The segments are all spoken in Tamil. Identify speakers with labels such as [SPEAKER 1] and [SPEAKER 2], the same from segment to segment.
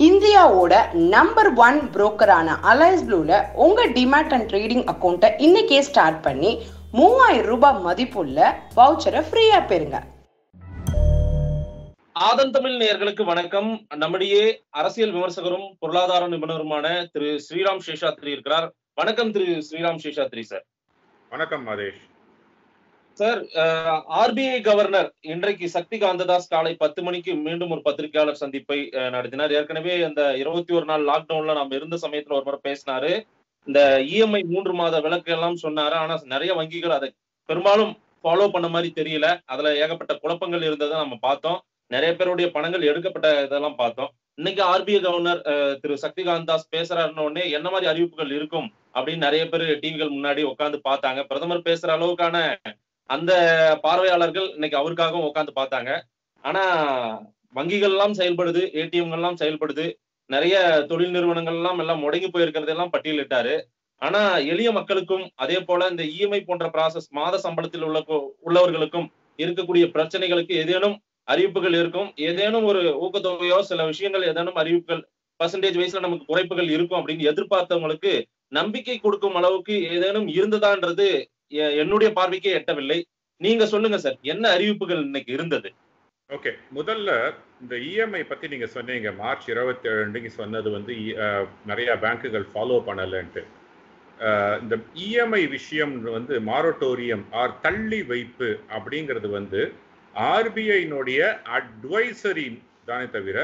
[SPEAKER 1] இந்தியாவோட நம்பர் ஒன் புரோக்கரான அலைஸ் ப்ளூல உங்க டிமேட் அண்ட் ட்ரேடிங் அக்கௌண்ட்டை இன்னைக்கே ஸ்டார்ட் பண்ணி மூவாயிரம் ரூபாய் மதிப்புள்ள வவுச்சரை ஃப்ரீயா பெறுங்க
[SPEAKER 2] ஆதன் தமிழ் நேயர்களுக்கு வணக்கம் நம்முடைய அரசியல் விமர்சகரும் பொருளாதார நிபுணருமான திரு ஸ்ரீராம் சேஷாத்ரி இருக்கிறார் வணக்கம் திரு ஸ்ரீராம் சேஷாத்ரி சார்
[SPEAKER 3] வணக்கம் மதேஷ்
[SPEAKER 2] சார் ஆர்பிஐ கவர்னர் இன்றைக்கு சக்தி காந்ததாஸ் காலை பத்து மணிக்கு மீண்டும் ஒரு பத்திரிகையாளர் சந்திப்பை அஹ், நடத்தினார் ஏற்கனவே அந்த இருபத்தி ஒரு நாள் லாக்டவுன்ல நம்ம இருந்த சமயத்துல ஒரு முறை பேசினாரு இந்த இஎம்ஐ மூன்று மாத விலக்கு எல்லாம் சொன்னாரு ஆனா நிறைய வங்கிகள் அதை பெரும்பாலும் ஃபாலோ பண்ண மாதிரி தெரியல அதுல ஏகப்பட்ட குழப்பங்கள் இருந்ததை நம்ம பார்த்தோம் நிறைய பேருடைய பணங்கள் எடுக்கப்பட்ட இதெல்லாம் பார்த்தோம் இன்னைக்கு ஆர்பிஐ கவர்னர் அஹ், திரு சக்திகாந்த் தாஸ் பேசுறாருன்ன உடனே என்ன மாதிரி அறிவிப்புகள் இருக்கும் அப்படின்னு நிறைய பேர் டிவிகள் முன்னாடி உட்காந்து பார்த்தாங்க பிரதமர் பேசுற அளவுக்கான அந்த பார்வையாளர்கள் இன்னைக்கு அவருக்காகவும் உட்காந்து பார்த்தாங்க ஆனா வங்கிகள் எல்லாம் செயல்படுது ஏடிஎம் எல்லாம் செயல்படுது நிறைய தொழில் நிறுவனங்கள் எல்லாம் எல்லாம் முடங்கி போயிருக்கிறதெல்லாம் பட்டியலிட்டாரு ஆனா எளிய மக்களுக்கும் அதே போல இந்த இஎம்ஐ போன்ற ப்ராசஸ் மாத சம்பளத்தில் உள்ள உள்ளவர்களுக்கும் இருக்கக்கூடிய பிரச்சனைகளுக்கு ஏதேனும் அறிவிப்புகள் இருக்கும் ஏதேனும் ஒரு ஊக்கத்தொகையோ சில விஷயங்கள் ஏதேனும் அறிவிப்புகள் பர்சன்டேஜ் வைஸ்ல நமக்கு குறைப்புகள் இருக்கும் அப்படின்னு எதிர்பார்த்தவங்களுக்கு நம்பிக்கை கொடுக்கும் அளவுக்கு ஏதேனும் இருந்ததான்றது எ- என்னுடைய பார்வைக்கே எட்டவில்லை நீங்க சொல்லுங்க சார் என்ன அறிவிப்புகள் இன்னைக்கு இருந்தது
[SPEAKER 3] ஓகே முதல்ல இந்த இஎம்ஐ பத்தி நீங்க சொன்னீங்க மார்ச் இருபத்தி ஏழு அன்னைக்கு சொன்னது வந்து இ- அஹ், நிறைய பேங்குகள் ஃபாலோ பண்ணலன்ட்டு அஹ், இந்த இஎம்ஐ விஷயம் வந்து மாரட்டோரியம் ஆர் தள்ளி வைப்பு அப்படிங்கிறது வந்து ஆர்பிஐனுடைய அட்வைசரி தானே தவிர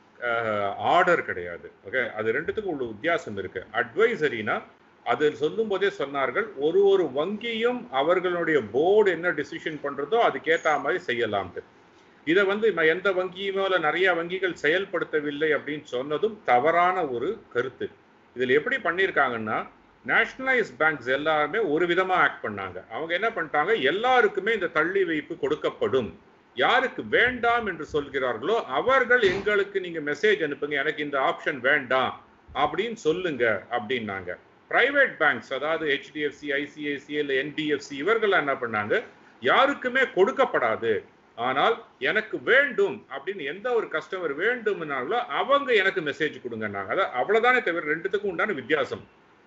[SPEAKER 3] ஆர்டர் கிடையாது ஓகே அது ரெண்டுத்துக்கும் உள்ள வித்தியாசம் இருக்கு அட்வைசரினா அது சொல்லும் போதே சொன்னார்கள் ஒரு ஒரு வங்கியும் அவர்களுடைய போர்டு என்ன டிசிஷன் பண்றதோ அதுக்கேத்த மாதிரி செய்யலாம்ட்டு இதை வந்து ம- எந்த வங்கியுமோ இல்லை நிறைய வங்கிகள் செயல்படுத்தவில்லை அப்படின்னு சொன்னதும் தவறான ஒரு கருத்து இதில் எப்படி பண்ணியிருக்காங்கன்னா நேஷனலைஸ் பேங்க்ஸ் எல்லாருமே ஒரு விதமா ஆக்ட் பண்ணாங்க அவங்க என்ன பண்ணிட்டாங்க எல்லாருக்குமே இந்த தள்ளி வைப்பு கொடுக்கப்படும் யாருக்கு வேண்டாம் என்று சொல்கிறார்களோ அவர்கள் எங்களுக்கு நீங்க மெசேஜ் அனுப்புங்க எனக்கு இந்த ஆப்ஷன் வேண்டாம் அப்படின்னு சொல்லுங்க அப்படின்னாங்க பிரைவேட் பேங்க்ஸ் அதாவது ஹெச்டிஎஃப்சி ஐசிஐசிஐ இல்லை என்பிஎஃப்சி இவர்கள் என்ன பண்ணாங்க யாருக்குமே கொடுக்கப்படாது ஆனால் எனக்கு வேண்டும் அப்படின்னு எந்த ஒரு கஸ்டமர் வேண்டும்னாங்களோ அவங்க எனக்கு மெசேஜ் கொடுங்கன்னாங்க அதான் அவ்வளவுதானே தவிர ரெண்டுத்துக்கும் உண்டான வித்தியாசம்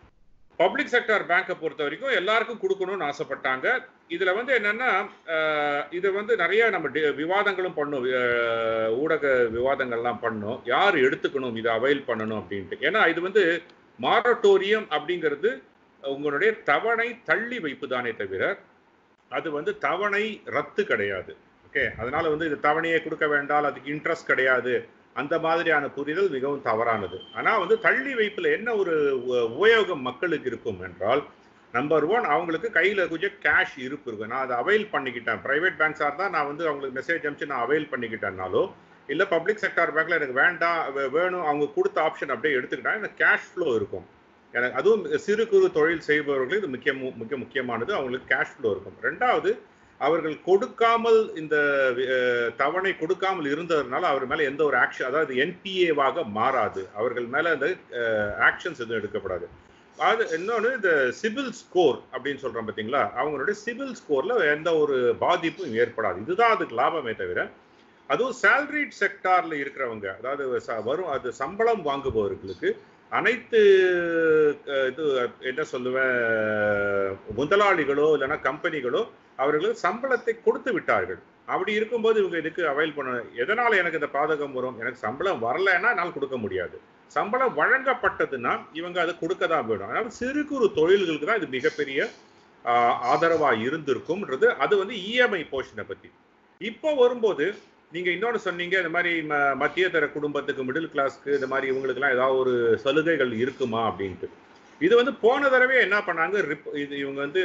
[SPEAKER 3] பப்ளிக் செக்டார் பேங்கை பொறுத்த வரைக்கும் எல்லாருக்கும் கொடுக்கணும்னு ஆசைப்பட்டாங்க இதுல வந்து என்னன்னா அஹ், இது வந்து நிறைய நம்ம டி- விவாதங்களும் பண்ணோம் அஹ், ஊடக விவாதங்கள்லாம் பண்ணோம் யார் எடுத்துக்கணும் இதை அவைல் பண்ணணும் அப்படின்ட்டு ஏன்னா இது வந்து மாரட்டோரியம் அப்படிங்கிறது உங்களுடைய தவணை தள்ளி வைப்பு தானே தவிர அது வந்து தவணை ரத்து கிடையாது ஓகே அதனால வந்து இது தவணையை கொடுக்க வேண்டாம் அதுக்கு இன்ட்ரெஸ்ட் கிடையாது அந்த மாதிரியான புரிதல் மிகவும் தவறானது ஆனா வந்து தள்ளி வைப்புல என்ன ஒரு உ- உபயோகம் மக்களுக்கு இருக்கும் என்றால் நம்பர் ஒன் அவங்களுக்கு கையில கொஞ்சம் கேஷ் இருப்பு இருக்கும் நான் அதை அவைல் பண்ணிக்கிட்டேன் பிரைவேட் பேங்க்ஸாக இருந்தால் நான் வந்து அவங்களுக்கு மெசேஜ் அனுப்பிச்சு நான் அவைல் பண்ணிக்கிட்டேனாலோ இல்லை பப்ளிக் செக்டார் பேங்க்ல எனக்கு வேண்டாம் வே- வேணும் அவங்க கொடுத்த ஆப்ஷன் அப்படியே எடுத்துக்கிட்டா எனக்கு கேஷ் ஃப்ளோ இருக்கும் எனக்கு அதுவும் சிறு குறு தொழில் செய்பவர்களுக்கு இது முக்கிய மிக முக்கியமானது அவங்களுக்கு கேஷ் ஃப்ளோ இருக்கும் ரெண்டாவது அவர்கள் கொடுக்காமல் இந்த அஹ், தவணை கொடுக்காமல் இருந்ததுனால அவர் மேல எந்த ஒரு ஆக்ஷன் அதாவது என்பிஏவாக மாறாது அவர்கள் மேல அந்த ஆக்ஷன்ஸ் எதுவும் எடுக்கப்படாது அது இன்னொன்று இந்த சிபில் ஸ்கோர் அப்படின்னு சொல்றோம் பார்த்தீங்களா அவங்களுடைய சிபில் ஸ்கோர்ல எந்த ஒரு பாதிப்பும் ஏற்படாது இதுதான் அதுக்கு லாபமே தவிர அதுவும் சேலரிட் செக்டார்ல இருக்கிறவங்க அதாவது ச- வரும் அது சம்பளம் வாங்குபவர்களுக்கு அனைத்து அஹ், இது என்ன சொல்லுவேன் முதலாளிகளோ இல்லைன்னா கம்பெனிகளோ அவர்களுக்கு சம்பளத்தை கொடுத்து விட்டார்கள் அப்படி இருக்கும்போது இவங்க இதுக்கு அவைல் பண்ண எதனால எனக்கு இந்த பாதகம் வரும் எனக்கு சம்பளம் வரலைன்னா என்னால் கொடுக்க முடியாது சம்பளம் வழங்கப்பட்டதுன்னா இவங்க அதை கொடுக்க தான் வேணும் அதனால சிறு குறு தொழில்களுக்கு தான் இது மிகப்பெரிய ஆஹ், ஆதரவா இருந்திருக்கும்ன்றது அது வந்து இஎம்ஐ போர்ஷனை பத்தி இப்போ வரும்போது நீங்க இன்னொன்று சொன்னீங்க இந்த மாதிரி ம- மத்திய தர குடும்பத்துக்கு மிடில் கிளாஸ்க்கு இந்த மாதிரி இவங்களுக்குலாம் ஏதாவது ஒரு சலுகைகள் இருக்குமா அப்படின்ட்டு இது வந்து போன தடவை என்ன பண்ணாங்க ரிப்- இது இவங்க வந்து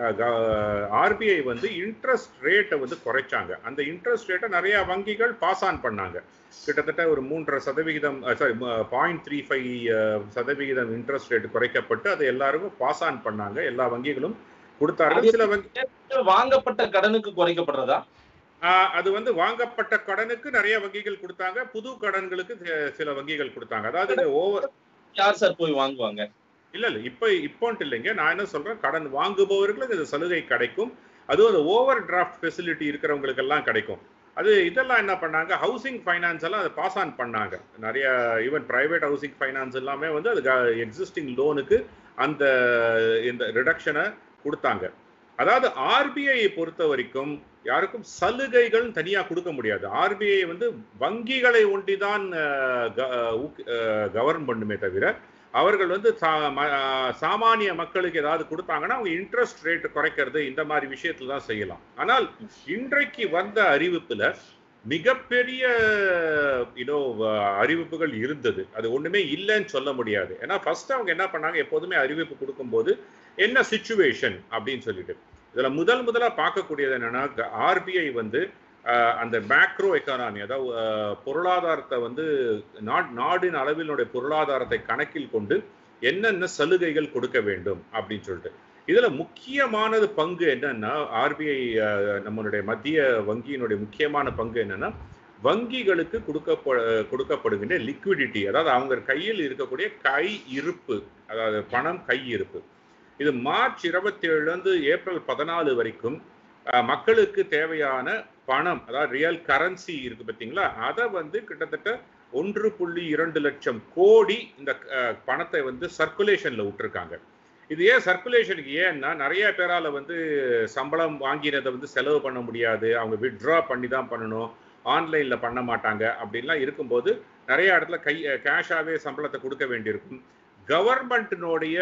[SPEAKER 3] ஆர்பிஐ வந்து இன்ட்ரெஸ்ட் ரேட்டை வந்து குறைச்சாங்க அந்த இன்ட்ரெஸ்ட் ரேட்டை நிறைய வங்கிகள் பாஸ் ஆன் பண்ணாங்க கிட்டத்தட்ட ஒரு மூன்றரை சதவிகிதம் சாரி பாயிண்ட் த்ரீ ஃபைவ் சதவிகிதம் இன்ட்ரெஸ்ட் ரேட் குறைக்கப்பட்டு அதை எல்லாருக்கும் பாஸ் ஆன் பண்ணாங்க எல்லா வங்கிகளும் கொடுத்தார்கள் சில வங்கி
[SPEAKER 2] வாங்கப்பட்ட கடனுக்கு குறைக்கப்படுறதா
[SPEAKER 3] ஆஹ் அது வந்து வாங்கப்பட்ட கடனுக்கு நிறைய வங்கிகள் கொடுத்தாங்க புது கடன்களுக்கு சி- சில வங்கிகள் கொடுத்தாங்க அதாவது இந்த ஓவர்
[SPEAKER 2] யார் சார் போய் வாங்குவாங்க
[SPEAKER 3] இல்ல இல்ல இப்ப இப்போன்ட்டு இல்லைங்க நான் என்ன சொல்றேன் கடன் வாங்குபவர்களுக்கு இந்த சலுகை கிடைக்கும் அதுவும் அந்த ஓவர் டிராஃப்ட் ஃபெசிலிட்டி இருக்கிறவங்களுக்கு எல்லாம் கிடைக்கும் அது இதெல்லாம் என்ன பண்ணாங்க ஹவுசிங் ஃபைனான்ஸ் எல்லாம் அதை பாஸ் ஆன் பண்ணாங்க நிறைய ஈவன் பிரைவேட் ஹவுசிங் ஃபைனான்ஸ் எல்லாமே வந்து அது எக்ஸிஸ்டிங் லோனுக்கு அந்த இந்த ரிடக்ஷனை கொடுத்தாங்க அதாவது ஆர்பிஐ பொறுத்த வரைக்கும் யாருக்கும் சலுகைகள் தனியா கொடுக்க முடியாது ஆர்பிஐ வந்து வங்கிகளை ஒண்டிதான் கவர்ன் பண்ணுமே தவிர அவர்கள் வந்து சா- ம- ஆஹ் சாமானிய மக்களுக்கு ஏதாவது கொடுத்தாங்கன்னா அவங்க இன்ட்ரெஸ்ட் ரேட் குறைக்கிறது இந்த மாதிரி விஷயத்துல தான் செய்யலாம் ஆனால் இன்றைக்கு வந்த அறிவிப்புல மிகப்பெரிய இதோ அறிவிப்புகள் இருந்தது அது ஒண்ணுமே இல்லைன்னு சொல்ல முடியாது ஏன்னா ஃபர்ஸ்ட் அவங்க என்ன பண்ணாங்க எப்போதுமே அறிவிப்பு கொடுக்கும்போது என்ன சுச்சுவேஷன் அப்படின்னு சொல்லிட்டு இதுல முதல் முதலா பார்க்கக்கூடியது என்னன்னா ஆர்பிஐ வந்து ஆஹ், அந்த மேக்ரோ எக்கானமி அதாவது ஆஹ், பொருளாதாரத்தை வந்து நாட் நாடின் அளவினுடைய பொருளாதாரத்தை கணக்கில் கொண்டு என்னென்ன சலுகைகள் கொடுக்க வேண்டும் அப்படின்னு சொல்லிட்டு இதுல முக்கியமானது பங்கு என்னன்னா ஆர்பிஐ நம்மளுடைய மத்திய வங்கியினுடைய முக்கியமான பங்கு என்னன்னா வங்கிகளுக்கு கொடுக்கப்ப கொடுக்கப்படுகின்ற லிக்விடிட்டி அதாவது அவங்க கையில் இருக்கக்கூடிய கை இருப்பு அதாவது பணம் கை இருப்பு இது மார்ச் இருபத்தி இருந்து ஏப்ரல் பதினாலு வரைக்கும் அஹ், மக்களுக்கு தேவையான பணம் அதாவது ரியல் கரன்சி இருக்கு பார்த்தீங்களா அதை வந்து கிட்டத்தட்ட ஒன்று புள்ளி இரண்டு லட்சம் கோடி இந்த அஹ், பணத்தை வந்து சர்க்குலேஷன்ல விட்டுருக்காங்க இது ஏன் சர்க்குலேஷனுக்கு ஏன்னா நிறைய பேரால வந்து சம்பளம் வாங்கினதை வந்து செலவு பண்ண முடியாது அவங்க வித்ட்ரா பண்ணி தான் பண்ணணும் ஆன்லைன்ல பண்ண மாட்டாங்க அப்படின்லாம் இருக்கும்போது நிறைய இடத்துல கை கேஷாவே சம்பளத்தை கொடுக்க வேண்டியிருக்கும் கவர்மெண்ட்டினுடைய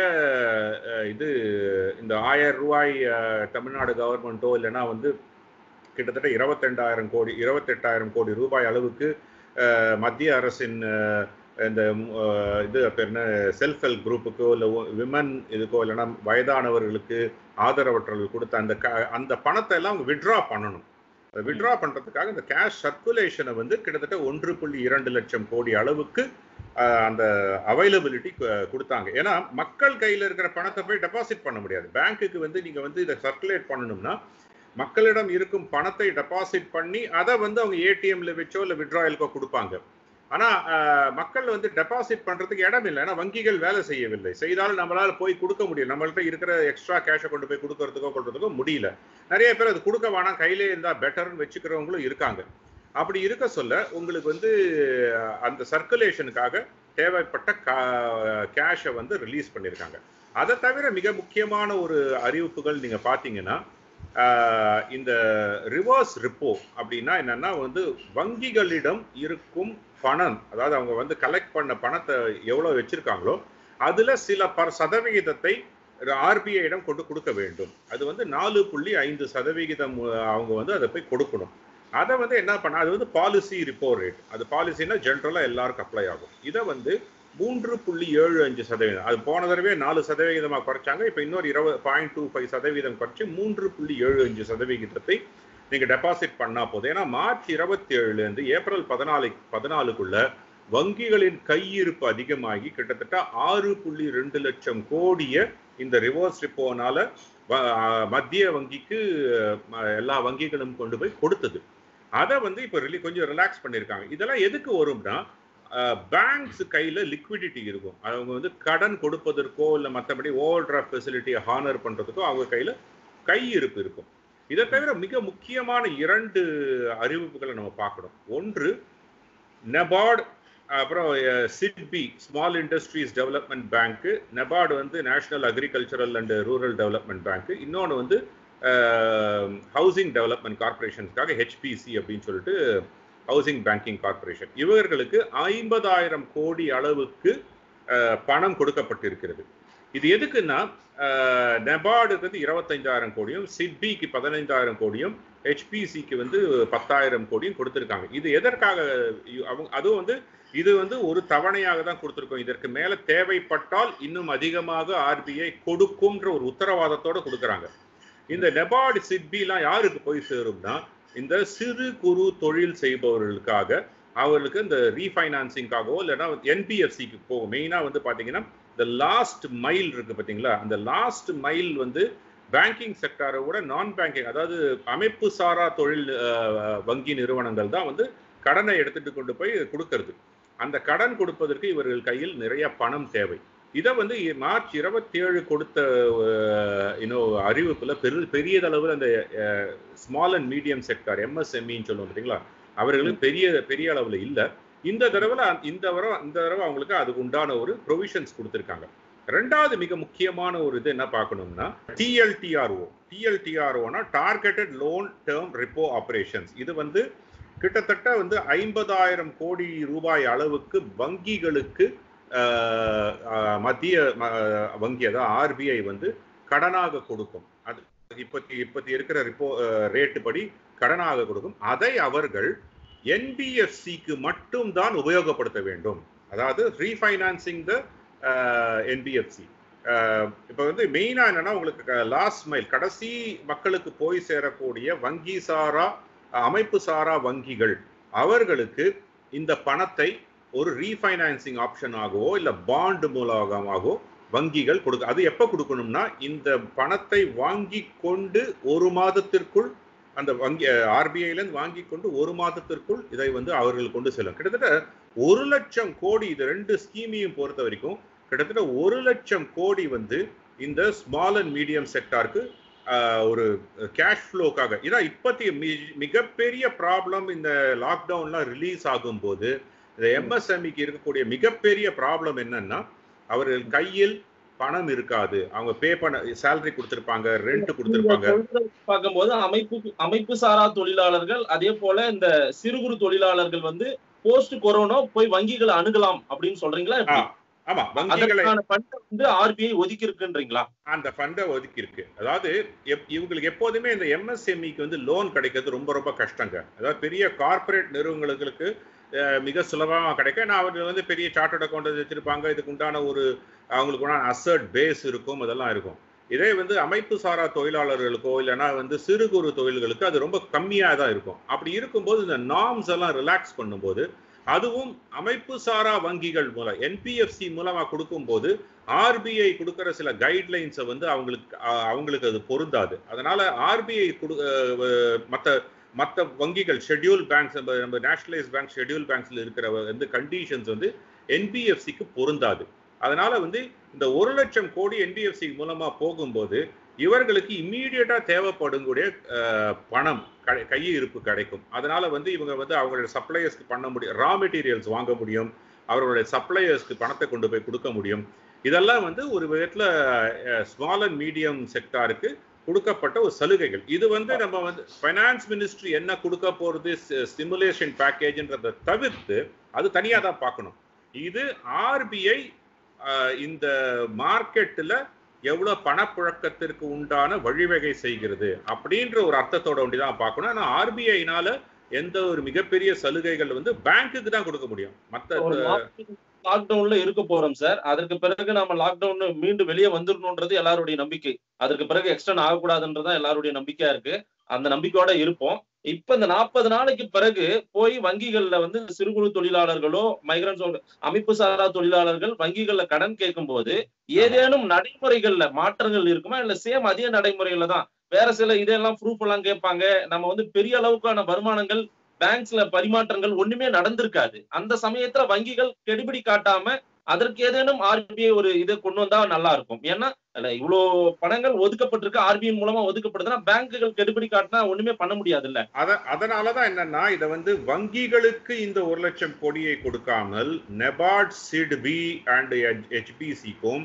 [SPEAKER 3] இது இந்த ஆயிரம் ரூபாய் அஹ், தமிழ்நாடு கவர்மெண்ட்டோ இல்லைன்னா வந்து கிட்டத்தட்ட இருபத்தெண்டாயிரம் கோடி இருபத்தெட்டாயிரம் கோடி ரூபாய் அளவுக்கு அஹ், மத்திய அரசின் அஹ், இந்த அஹ், இது பேர் என்ன செல்ஃப் ஹெல்ப் குரூப்புக்கோ இல்லை விமன் இதுக்கோ இல்லைன்னா வயதானவர்களுக்கு ஆதரவற்றவர்கள் கொடுத்த அந்த க- அந்த பணத்தை எல்லாம் அவங்க விட்ரா பண்ணணும் விட்ரா பண்றதுக்காக இந்த கேஷ் சர்க்குலேஷனை வந்து கிட்டத்தட்ட ஒன்று புள்ளி இரண்டு லட்சம் கோடி அளவுக்கு அஹ், அந்த அவைலபிலிட்டி கொடுத்தாங்க ஏன்னா மக்கள் கையில் இருக்கிற பணத்தை போய் டெபாசிட் பண்ண முடியாது பேங்க்குக்கு வந்து நீங்க வந்து இதை சர்க்குலேட் பண்ணணும்னா மக்களிடம் இருக்கும் பணத்தை டெபாசிட் பண்ணி அதை வந்து அவங்க ஏடிஎம்ல வச்சோ இல்லை விட்ராயலுக்கோ கொடுப்பாங்க ஆனா அஹ், மக்கள் வந்து டெபாசிட் பண்றதுக்கு இடம் இல்லை ஏன்னா வங்கிகள் வேலை செய்யவில்லை செய்தாலும் நம்மளால போய் கொடுக்க முடியும் நம்மள்ட்ட இருக்கிற எக்ஸ்ட்ரா கேஷை கொண்டு போய் கொடுக்கறதுக்கோ கொள்றதுக்கோ முடியல நிறைய பேர் அது கொடுக்க வேணாம் கையிலே இருந்தா பெட்டர்னு வச்சுக்கிறவங்களும் இருக்காங்க அப்படி இருக்க சொல்ல உங்களுக்கு வந்து அஹ், அந்த சர்க்குலேஷனுக்காக தேவைப்பட்ட கேஷை வந்து ரிலீஸ் பண்ணியிருக்காங்க அதை தவிர மிக முக்கியமான ஒரு அறிவிப்புகள் நீங்க பாத்தீங்கன்னா ஆஹ், இந்த ரிவர்ஸ் ரிப்போ அப்படின்னா என்னன்னா வந்து வங்கிகளிடம் இருக்கும் பணம் அதாவது அவங்க வந்து கலெக்ட் பண்ண பணத்தை எவ்வளவு வச்சிருக்காங்களோ அதுல சில பர் சதவிகிதத்தை ஆர்பிஐயிடம் கொண்டு கொடுக்க வேண்டும் அது வந்து நாலு புள்ளி ஐந்து சதவிகிதம் அஹ், அவங்க வந்து அதை போய் கொடுக்கணும் அதை வந்து என்ன பண்ண அது வந்து பாலிசி ரிப்போ ரேட் அது பாலிசினா ஜென்ரலாக எல்லாருக்கும் அப்ளை ஆகும் இதை வந்து மூன்று புள்ளி ஏழு அஞ்சு சதவீதம் அது போன தடவை நாலு சதவிகிதமாக குறைச்சாங்க இப்போ இன்னொரு இருபது பாயிண்ட் டூ ஃபைவ் சதவீதம் குறைச்சி மூன்று புள்ளி ஏழு அஞ்சு சதவிகிதத்தை நீங்கள் டெபாசிட் பண்ணா போதும் ஏன்னா மார்ச் இருபத்தி ஏழுலேருந்து ஏப்ரல் பதினாலு பதினாலுக்குள்ள வங்கிகளின் கையிருப்பு அதிகமாகி கிட்டத்தட்ட ஆறு புள்ளி ரெண்டு லட்சம் கோடிய இந்த ரிவர்ஸ் ரிப்போனால வ- அஹ் மத்திய வங்கிக்கு அஹ், எல்லா வங்கிகளும் கொண்டு போய் கொடுத்தது அதை வந்து இப்போ ரிலி கொஞ்சம் ரிலாக்ஸ் பண்ணியிருக்காங்க இதெல்லாம் எதுக்கு வரும்னா பேங்க்ஸ் கையில் லிக்விடிட்டி இருக்கும் அவங்க வந்து கடன் கொடுப்பதற்கோ இல்லை மற்றபடி ஓவர் டிராஃப்ட் ஃபெசிலிட்டியை ஹானர் பண்ணுறதுக்கோ அவங்க கையில் கையிருப்பு இருக்கும் இதை தவிர மிக முக்கியமான இரண்டு அறிவிப்புகளை நம்ம பார்க்கணும் ஒன்று நெபார்ட் அப்புறம் SIDBI small industries development bank NABARD வந்து national agricultural and rural development bank இன்னொன்று வந்து ஹவுசிங் டெவலப்மெண்ட் கார்பரேஷன்ஸ்க்காக ஹெச்பிசி அப்படின்னு சொல்லிட்டு ஹவுசிங் பேங்கிங் கார்பரேஷன் இவர்களுக்கு ஐம்பதாயிரம் கோடி அளவுக்கு அஹ், பணம் கொடுக்கப்பட்டிருக்கிறது இது எதுக்குன்னா நெபார்டுக்கு வந்து இருபத்தைந்தாயிரம் கோடியும் சிட்பிக்கு பதினைந்தாயிரம் கோடியும் ஹெச்பிசிக்கு வந்து பத்தாயிரம் கோடியும் கொடுத்துருக்காங்க இது எதற்காக இ- அவங்க அதுவும் வந்து இது வந்து ஒரு தவணையாக தான் கொடுத்துருக்கோம் இதற்கு மேல தேவைப்பட்டால் இன்னும் அதிகமாக ஆர்பிஐ கொடுக்கும்ன்ற ஒரு உத்தரவாதத்தோட கொடுக்குறாங்க இந்த நெபார்டு சிட்பிலாம் யாருக்கு போய் சேரும்னா இந்த சிறு குறு தொழில் செய்பவர்களுக்காக அவர்களுக்கு இந்த ரீஃபைனான்சிங்காகவோ இல்லைன்னா என்பிஎஃப்சிக்கு போகும் மெயினாக வந்து பார்த்தீங்கன்னா இந்த லாஸ்ட் மைல் இருக்கு பார்த்தீங்களா அந்த லாஸ்ட் மைல் வந்து பேங்கிங் செக்டாரை விட நான் பேங்கிங் அதாவது அமைப்பு சாரா தொழில் அஹ், வங்கி நிறுவனங்கள் தான் வந்து கடனை எடுத்துட்டு கொண்டு போய் கொடுக்கறது அந்த கடன் கொடுப்பதற்கு இவர்கள் கையில் நிறைய பணம் தேவை இதை வந்து மார்ச் இருபத்தி ஏழு கொடுத்த இன்னும் அறிவிப்புல பெரு பெரியதளவில் அந்த ஸ்மால் அண்ட் மீடியம் செக்டார் எம்எஸ்எம்இன்னு சொல்லுவோம் பார்த்தீங்களா அவர்களுக்கு பெரிய பெரிய அளவில் இல்லை இந்த தடவை இந்த தடவை இந்த தடவை அவங்களுக்கு அதுக்கு உண்டான ஒரு ப்ரொவிஷன்ஸ் கொடுத்துருக்காங்க ரெண்டாவது மிக முக்கியமான ஒரு இது என்ன பார்க்கணும்னா டிஎல்டிஆர்ஓ டிஎல்டிஆர்ஓனா targeted loan term repo operations இது வந்து கிட்டத்தட்ட வந்து ஐம்பதாயிரம் கோடி ரூபாய் அளவுக்கு வங்கிகளுக்கு மத்திய வங்கி அதாவது ஆர்பிஐ வந்து கடனாக கொடுக்கும் அது இப்பத்தி இப்பத்தி இருக்கிற ரிப்போ ரேட்டு படி கடனாக கொடுக்கும் அதை அவர்கள் என்பிஎஃப்சிக்கு மட்டும் தான் உபயோகப்படுத்த வேண்டும் அதாவது ரீஃபைனான்சிங் த என்பிஎஃப்சி இப்போ வந்து மெயினாக என்னன்னா உங்களுக்கு லாஸ்ட் மைல் கடைசி மக்களுக்கு போய் சேரக்கூடிய வங்கி சாரா அமைப்பு சாரா வங்கிகள் அவர்களுக்கு இந்த பணத்தை ஒரு ரீஃபைனான்சிங் ஆப்ஷனாகவோ இல்லை பாண்டு மூலமாகவோ வங்கிகள் கொடுக்க அது எப்போ கொடுக்கணும்னா இந்த பணத்தை வாங்கி கொண்டு ஒரு மாதத்திற்குள் அந்த வங்கி ஆர்பிஐலேருந்து வாங்கி கொண்டு ஒரு மாதத்திற்குள் இதை வந்து அவர்கள் கொண்டு செல்லும் கிட்டத்தட்ட ஒரு லட்சம் கோடி இது ரெண்டு ஸ்கீமையும் பொறுத்த வரைக்கும் கிட்டத்தட்ட ஒரு லட்சம் கோடி வந்து இந்த ஸ்மால் அண்ட் மீடியம் செக்டாருக்கு ஒரு கேஷ் ஃப்ளோக்காக இதான் இப்பத்தி மிகப்பெரிய ப்ராப்ளம் இந்த லாக்டவுன்லாம் ரிலீஸ் ஆகும்போது இந்த எம்எஸ்எம்இக்கு இருக்கக்கூடிய மிகப்பெரிய ப்ராப்ளம் என்னன்னா அவர்கள் கையில் பணம் இருக்காது அவங்க பே பண்ண சேலரி கொடுத்திருப்பாங்க ரெண்ட் கொடுத்திருப்பாங்க
[SPEAKER 2] பார்க்கும்போது அமைப்பு அமைப்பு சாரா தொழிலாளர்கள் அதே போல இந்த சிறு குறு தொழிலாளர்கள் வந்து போஸ்ட் கொரோனா போய் வங்கிகளை அணுகலாம் அப்படின்னு சொல்றீங்களா
[SPEAKER 3] ஆமா வங்கிகளை
[SPEAKER 2] வந்து ஆர்பிஐ ஒதுக்கி இருக்குன்றீங்களா
[SPEAKER 3] அந்த ஃபண்டை ஒதுக்கி இருக்கு அதாவது இவங்களுக்கு எப்போதுமே இந்த எம்எஸ்எம்இக்கு வந்து லோன் கிடைக்கிறது ரொம்ப ரொம்ப கஷ்டங்க அதாவது பெரிய கார்பரேட் நிறுவனங்களுக்கு மிக சுலபமாக கிடைக்கும் ஏன்னா அவர்கள் வந்து பெரிய சார்ட்டர்ட் அக்கௌண்ட் வச்சிருப்பாங்க இதுக்கு உண்டான ஒரு அவங்களுக்கு உண்டான அசர்ட் பேஸ் இருக்கும் அதெல்லாம் இருக்கும் இதே வந்து அமைப்பு சாரா தொழிலாளர்களுக்கோ இல்லைன்னா வந்து சிறு குறு தொழில்களுக்கு அது ரொம்ப கம்மியாக தான் இருக்கும் அப்படி இருக்கும்போது இந்த நார்ம்ஸ் எல்லாம் ரிலாக்ஸ் பண்ணும்போது அதுவும் அமைப்பு சாரா வங்கிகள் மூலம் என்பிஎஃப்சி மூலமா கொடுக்கும்போது ஆர்பிஐ கொடுக்கிற சில கைட்லைன்ஸை வந்து அவங்களுக்கு அவங்களுக்கு அது பொருந்தாது அதனால ஆர்பிஐ கொடு மற்ற மற்ற வங்கிகள் ஷெட்யூல் பேங்க்ஸ் நம்ம நம்ம நேஷனலைஸ் பேங்க் ஷெட்யூல் பேங்க்ஸ்ல இருக்கிற வந்து கண்டிஷன்ஸ் வந்து என்பிஎஃப்சிக்கு பொருந்தாது அதனால வந்து இந்த ஒரு லட்சம் கோடி என்பிஎஃப்சி மூலமா போகும்போது இவர்களுக்கு இம்மீடியட்டா தேவைப்படக்கூடிய பணம் கையிருப்பு கிடைக்கும் அதனால வந்து இவங்க வந்து அவங்களுடைய சப்ளையர்ஸ்க்கு பண்ண முடியும் ரா மெட்டீரியல்ஸ் வாங்க முடியும் அவர்களுடைய சப்ளையர்ஸ்க்கு பணத்தை கொண்டு போய் கொடுக்க முடியும் இதெல்லாம் வந்து ஒரு விதத்துல ஸ்மால் அண்ட் மீடியம் செக்டாருக்கு கொடுக்கப்பட்ட ஒரு சலுகைகள் இது வந்து நம்ம வந்து ஃபைனான்ஸ் மினிஸ்ட்ரி என்ன கொடுக்க போறது ஸ்டிமுலேஷன் பேக்கேஜ்ன்றதை தவிர்த்து அது தனியா தான் பார்க்கணும் இது ஆர்பிஐ இந்த மார்க்கெட்டில் எவ்வளவு பணப்புழக்கத்திற்கு உண்டான வழிவகை செய்கிறது அப்படின்ற ஒரு அர்த்தத்தோட ஒண்டிதான் பார்க்கணும் ஆனா ஆர்பிஐனால எந்த ஒரு மிகப்பெரிய சலுகைகள் வந்து பேங்க்குக்கு தான் கொடுக்க முடியும் மற்ற
[SPEAKER 2] லாக்டவுன்ல இருக்க போறோம் சார் அதற்கு பிறகு நம்ம லாக்டவுன் மீண்டும் வெளியே வந்துடணும்ன்றது எல்லாருடைய நம்பிக்கை அதற்கு பிறகு எக்ஸ்டன் ஆகக்கூடாதுன்றதான் எல்லாருடைய நம்பிக்கையா இருக்கு அந்த நம்பிக்கையோட இருப்போம் இப்ப இந்த நாற்பது நாளைக்கு பிறகு போய் வங்கிகள்ல வந்து சிறு குறு தொழிலாளர்களோ மைக்ரன்ஸ் அமைப்பு சாரா தொழிலாளர்கள் வங்கிகள்ல கடன் கேட்கும் போது ஏதேனும் நடைமுறைகள்ல மாற்றங்கள் இருக்குமா இல்ல சேம் அதே நடைமுறைகள்ல தான் வேற சில இதெல்லாம் ப்ரூஃப் எல்லாம் கேட்பாங்க நம்ம வந்து பெரிய அளவுக்கான வருமானங்கள் பேங்க்ஸ்ல பரிமாற்றங்கள் ஒண்ணுமே நடந்திருக்காது அந்த சமயத்துல வங்கிகள் கெடுபிடி காட்டாம அதற்கு ஏதேனும் ஆர்பிஐ ஒரு இதை கொண்டு வந்தா நல்லா இருக்கும் ஏன்னா இவ்வளவு பணங்கள் ஒதுக்கப்பட்டிருக்கு ஆர்பிஐ மூலமா ஒதுக்கப்படுதுன்னா பேங்குகள் கெடுபிடி காட்டினா ஒண்ணுமே பண்ண முடியாது இல்ல
[SPEAKER 3] அத அதனாலதான் என்னன்னா இதை வந்து வங்கிகளுக்கு இந்த ஒரு லட்சம் கோடியை கொடுக்காமல் நெபார்ட் சிட்பி அண்ட் ஹெச்பிசிக்கும்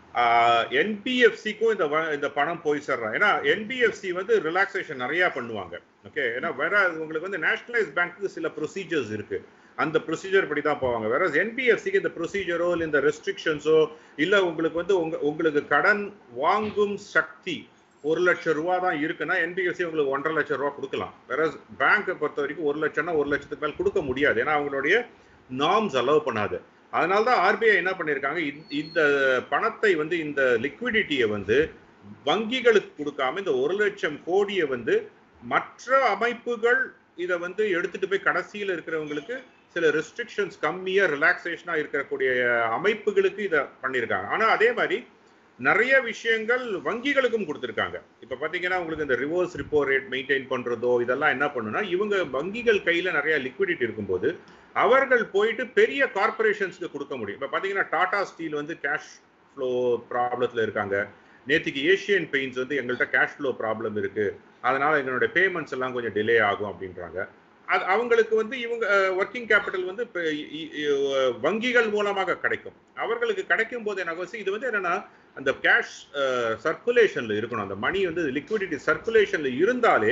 [SPEAKER 3] என்பிஎஃப்சிக்கும் இந்த இந்த பணம் போய் சேர்றான் ஏன்னா என்பிஎஃப்சி வந்து ரிலாக்ஸேஷன் நிறைய பண்ணுவாங்க ஓகே ஏன்னா வேற உங்களுக்கு வந்து நேஷனலைஸ் பேங்க்கு சில ப்ரொசீஜர்ஸ் இருக்கு அந்த ப்ரொசீஜர் படி தான் போவாங்க வேற என்பிஎஃப்சிக்கு இந்த ப்ரொசீஜரோ இல்லை இந்த ரெஸ்ட்ரிக்ஷன்ஸோ இல்லை உங்களுக்கு வந்து உங்க உங்களுக்கு கடன் வாங்கும் சக்தி ஒரு லட்சம் ரூபா தான் இருக்குன்னா என்பிஎஃப்சி உங்களுக்கு ஒன்றரை லட்சம் ரூபா கொடுக்கலாம் வேற பேங்கை பொறுத்த வரைக்கும் ஒரு லட்சம்னா ஒரு லட்சத்துக்கு மேல் கொடுக்க முடியாது ஏன்னா அவங்களுடைய நார்ம்ஸ் அலோவ் பண்ணாது அதனால தான் ஆர்பிஐ என்ன பண்ணியிருக்காங்க இந்த பணத்தை வந்து இந்த லிக்விடிட்டியை வந்து வங்கிகளுக்கு கொடுக்காம இந்த ஒரு லட்சம் கோடியை வந்து மற்ற அமைப்புகள் இதை வந்து எடுத்துட்டு போய் கடைசியில் இருக்கிறவங்களுக்கு சில ரெஸ்ட்ரிக்ஷன்ஸ் கம்மியாக ரிலாக்ஸேஷனாக இருக்கக்கூடிய அமைப்புகளுக்கு இதை பண்ணியிருக்காங்க ஆனால் அதே மாதிரி நிறைய விஷயங்கள் வங்கிகளுக்கும் கொடுத்துருக்காங்க இப்போ பார்த்தீங்கன்னா உங்களுக்கு இந்த ரிவர்ஸ் ரிப்போ ரேட் மெயின்டைன் பண்ணுறதோ இதெல்லாம் என்ன பண்ணுன்னா இவங்க வங்கிகள் கையில் நிறைய லிக்விடிட்டி இருக்கும்போது அவர்கள் போயிட்டு பெரிய கார்பரேஷன்ஸ்க்கு கொடுக்க முடியும் இப்போ பார்த்தீங்கன்னா டாடா ஸ்டீல் வந்து கேஷ் ஃப்ளோ ப்ராப்ளத்தில் இருக்காங்க நேற்றுக்கு ஏஷியன் பெயிண்ட்ஸ் வந்து எங்கள்கிட்ட கேஷ் ஃப்ளோ ப்ராப்ளம் இருக்கு அதனால எங்களுடைய பேமெண்ட்ஸ் எல்லாம் கொஞ்சம் டிலே ஆகும் அப்படின்றாங்க அது அவங்களுக்கு வந்து இவங்க ஒர்க்கிங் கேபிட்டல் வந்து இப்ப இ- இ- இ- வங்கிகள் மூலமாக கிடைக்கும் அவர்களுக்கு கிடைக்கும் போது என்ன ஆகும்? இது வந்து என்னன்னா அந்த கேஷ் சர்க்குலேஷன்ல இருக்கணும் அந்த மணி வந்து லிக்விடிட்டி சர்க்குலேஷன்ல இருந்தாலே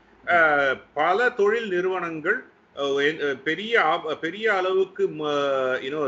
[SPEAKER 3] அஹ், பல தொழில் நிறுவனங்கள் அஹ், எ- அஹ், பெரிய ஆப- பெரிய அளவுக்கு யூனோ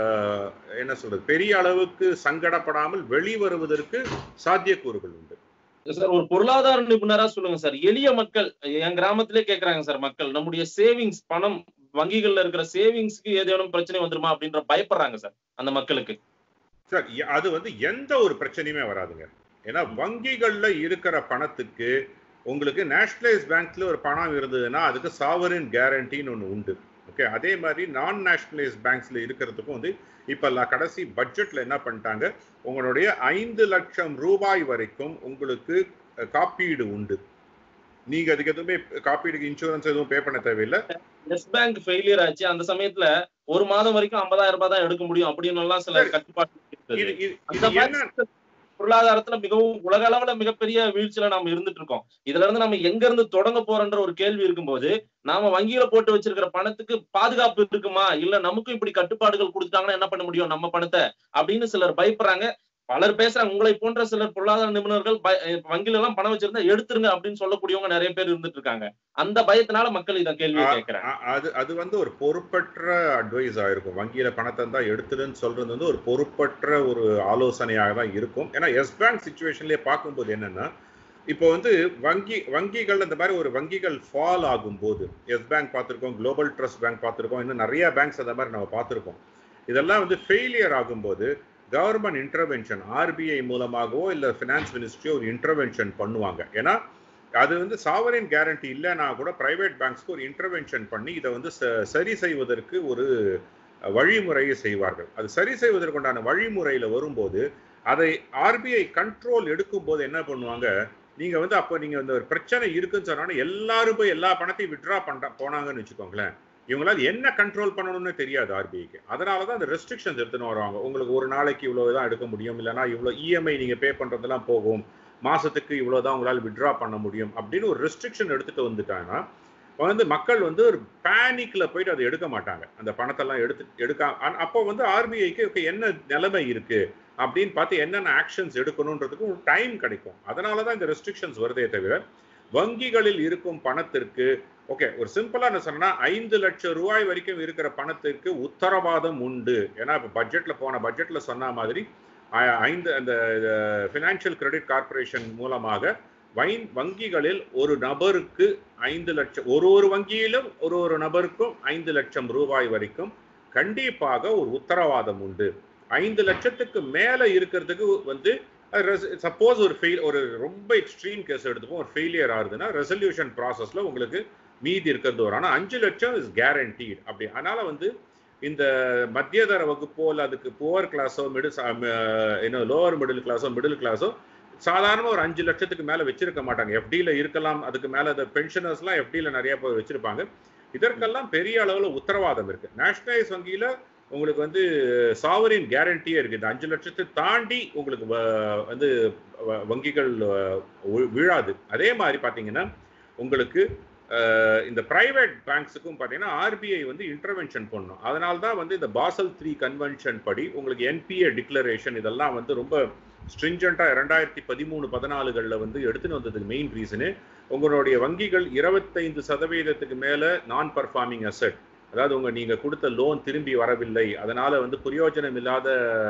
[SPEAKER 3] என்ன சொல்றது பெரிய அளவுக்கு சங்கடப்படாமல் வெளிவருவதற்கு சாத்தியக்கூறுகள் உண்டு
[SPEAKER 2] சார் ஒரு பொருளாதார நிபுணரா சொல்லுங்க சார் எளிய மக்கள் என் கிராமத்திலே கேக்குறாங்க சார் மக்கள் நம்முடைய சேவிங்ஸ் பணம் வங்கிகள்ல இருக்கிற சேவிங்ஸ்க்கு ஏதேனும் பிரச்சனை வந்துருமா அப்படின்ற பயப்படுறாங்க சார் அந்த மக்களுக்கு
[SPEAKER 3] சார் எ- அது வந்து எந்த ஒரு பிரச்சனையுமே வராதுங்க ஏன்னா வங்கிகள்ல இருக்கிற பணத்துக்கு உங்களுக்கு நேஷனலைஸ் பேங்க்ல ஒரு பணம் இருந்ததுன்னா அதுக்கு சாவரின் கேரண்டின்னு ஒன்று உண்டு ஓகே அதே மாதிரி நான் நேஷனலைஸ் பேங்க்ஸ்ல இருக்கிறதுக்கும் வந்து இப்ப ல- கடைசி பட்ஜெட்ல என்ன பண்ணிட்டாங்க உங்களுடைய ஐந்து லட்சம் ரூபாய் வரைக்கும் உங்களுக்கு அஹ், காப்பீடு உண்டு நீங்க அதுக்கு எதுவுமே காப்பீடுக்கு இன்சூரன்ஸ் எதுவும் பே பண்ண தேவையில்லை
[SPEAKER 2] எஸ் பேங்க் ஃபெயிலியர் ஆச்சு அந்த சமயத்துல ஒரு மாதம் வரைக்கும் ஐம்பதாயிரம் ரூபாய் தான் எடுக்க முடியும் அப்படின்னு எல்லாம் சில
[SPEAKER 3] சரி.
[SPEAKER 2] கட்டுப்பாடு
[SPEAKER 3] இது
[SPEAKER 2] இருக்குது.
[SPEAKER 3] இது-
[SPEAKER 2] அந்த
[SPEAKER 3] இது என்ன
[SPEAKER 2] மாதிரி பொருளாதாரத்துல மிகவும் உலக அளவுல மிகப்பெரிய வீழ்ச்சியில நாம இருந்துட்டு இருக்கோம் இதுல இருந்து நம்ம எங்க இருந்து தொடங்க போறோன்ற ஒரு கேள்வி இருக்கும்போது நாம வங்கியில போட்டு வச்சிருக்கிற பணத்துக்கு பாதுகாப்பு இருக்குமா இல்ல நமக்கும் இப்படி கட்டுப்பாடுகள் கொடுத்துட்டாங்கன்னா என்ன பண்ண முடியும் நம்ம பணத்தை அப்படின்னு சிலர் பயப்படுறாங்க பலர் பேசுறாங்க உங்களை போன்ற சிலர் பொருளாதார நிபுணர்கள் பய- அஹ் வங்கியில எல்லாம் பணம் வச்சிருந்தா எடுத்துருங்க அப்படின்னு சொல்லக்கூடியவங்க நிறைய பேர் இருந்துட்டு இருக்காங்க அந்த பயத்தினால மக்கள் இத கேள்வியை கேட்கிறாங்க
[SPEAKER 3] அ- அது அது வந்து ஒரு பொறுப்பற்ற அட்வைஸ் ஆயிருக்கும் வங்கியில பணத்தை தான் எடுத்துருன்னு சொல்றது வந்து ஒரு பொறுப்பற்ற ஒரு ஆலோசனையாக தான் இருக்கும் ஏன்னா எஸ் பேங்க் சுச்சுவேஷன்லயே பார்க்கும்போது என்னன்னா இப்போ வந்து வங்கி வங்கிகள் இந்த மாதிரி ஒரு வங்கிகள் ஃபால் ஆகும்போது எஸ் பேங்க் பார்த்துருக்கோம் குளோபல் ட்ரஸ்ட் பேங்க் பார்த்துருக்கோம் இன்னும் நிறைய பேங்க்ஸ் அந்த மாதிரி நம்ம பார்த்துருக்கோம் இதெல்லாம் வந்து ஃபெயிலியர் ஆகும்போது கவர்மெண்ட் இன்டர்வென்ஷன் ஆர்பிஐ மூலமாகவோ இல்லை ஃபினான்ஸ் மினிஸ்ட்ரியோ ஒரு இன்டர்வென்ஷன் பண்ணுவாங்க ஏன்னா அது வந்து சாவரின் கேரண்டி இல்லைன்னா கூட பிரைவேட் பேங்க்ஸ்க்கு ஒரு இன்டர்வென்ஷன் பண்ணி இதை வந்து ச- சரி செய்வதற்கு ஒரு வழிமுறையை செய்வார்கள் அது சரி செய்வதற்குண்டான வழிமுறையில வரும்போது அதை ஆர்பிஐ கண்ட்ரோல் எடுக்கும் போது என்ன பண்ணுவாங்க நீங்க வந்து அப்போ நீங்க இந்த ஒரு பிரச்சனை இருக்குன்னு சொன்னா எல்லாரும் போய் எல்லா பணத்தையும் விட்ரா பண்ற போனாங்கன்னு வச்சுக்கோங்களேன் இவங்களால என்ன கண்ட்ரோல் பண்ணணும்னு தெரியாது ஆர்பிஐக்கு அதனால தான் அந்த ரெஸ்ட்ரிக்ஷன்ஸ் எடுத்துன்னு வருவாங்க உங்களுக்கு ஒரு நாளைக்கு இவ்வளவு தான் எடுக்க முடியும் இல்லைன்னா இவ்வளவு இஎம்ஐ நீங்க பே பண்றதெல்லாம் போகும் மாசத்துக்கு இவ்வளவுதான் உங்களால் விட்ரா பண்ண முடியும் அப்படின்னு ஒரு ரெஸ்ட்ரிக்ஷன் எடுத்துட்டு வந்துட்டாங்கன்னா வந்து மக்கள் வந்து ஒரு பேனிக்ல போயிட்டு அதை எடுக்க மாட்டாங்க அந்த பணத்தெல்லாம் எடுத்து எடுக்க ஆனா அப்போ வந்து ஆர்பிஐக்கு என்ன நிலைமை இருக்கு அப்படின்னு பார்த்து என்னென்ன ஆக்ஷன்ஸ் எடுக்கணுன்றதுக்கு ஒரு டைம் கிடைக்கும் அதனால தான் இந்த ரெஸ்ட்ரிக்ஷன்ஸ் வருதே தவிர வங்கிகளில் இருக்கும் பணத்திற்கு ஓகே ஒரு சிம்பிளா என்ன சொன்னா ஐந்து லட்சம் ரூபாய் வரைக்கும் இருக்கிற பணத்திற்கு உத்தரவாதம் உண்டு ஏன்னா இப்போ பட்ஜெட்ல போன பட்ஜெட்ல சொன்ன மாதிரி ஐ- ஐந்து அந்த ஃபினான்ஷியல் கிரெடிட் கார்ப்பரேஷன் மூலமாக வைன் வங்கிகளில் ஒரு நபருக்கு ஐந்து லட்சம் ஒரு ஒரு வங்கியிலும் ஒரு ஒரு நபருக்கும் ஐந்து லட்சம் ரூபாய் வரைக்கும் கண்டிப்பாக ஒரு உத்தரவாதம் உண்டு ஐந்து லட்சத்துக்கு மேல இருக்கிறதுக்கு வந்து சப்போஸ் ஒரு ஃபெயில் ஒரு ரொம்ப எக்ஸ்ட்ரீம் கேஸ் எடுத்துப்போம் ஒரு ஃபெயிலியர் ஆகுதுன்னா ரெசல்யூஷன் ப்ராசஸ்ல உங்களுக்கு மீதி இருக்கிறது வரும் ஆனா அஞ்சு லட்சம் இஸ் கேரண்டீட் அப்படி அதனால வந்து இந்த மத்தியதர வகுப்போ இல்லை அதுக்கு புவர் கிளாஸோ மிடில் இன்னும் லோவர் மிடில் கிளாஸோ மிடில் கிளாஸோ சாதாரண ஒரு அஞ்சு லட்சத்துக்கு மேல வச்சிருக்க மாட்டாங்க எஃப்டியில் இருக்கலாம் அதுக்கு மேல அந்த பென்ஷனர்ஸ்லாம் எஃப்டியில் நிறைய பேர் வச்சிருப்பாங்க இதற்கெல்லாம் பெரிய அளவுல உத்தரவாதம் இருக்கு நேஷனலைஸ் வங்கியில உங்களுக்கு வந்து சாவரின் கேரண்டியே இருக்கு இந்த அஞ்சு லட்சத்தை தாண்டி உங்களுக்கு வ- வந்து வ- வங்கிகள் அஹ், வி- விழாது அதே மாதிரி பாத்தீங்கன்னா உங்களுக்கு அஹ், இந்த பிரைவேட் பேங்க்ஸுக்கும் பார்த்தீங்கன்னா ஆர்பிஐ வந்து இன்டர்வென்ஷன் பண்ணும் அதனால தான் வந்து இந்த பாசல் த்ரீ கன்வென்ஷன் படி உங்களுக்கு என்பிஏ டிக்ளரேஷன் இதெல்லாம் வந்து ரொம்ப ஸ்ட்ரிஞ்சண்டாக ரெண்டாயிரத்தி பதிமூணு பதினாலுகளில் வந்து எடுத்துன்னு வந்ததுக்கு மெயின் ரீசனு உங்களுடைய வங்கிகள் இருபத்தைந்து சதவீதத்துக்கு மேலே நான் பர்ஃபார்மிங் அசெட் அதாவது உங்க நீங்க கொடுத்த லோன் திரும்பி வரவில்லை அதனால வந்து பிரயோஜனம் இல்லாத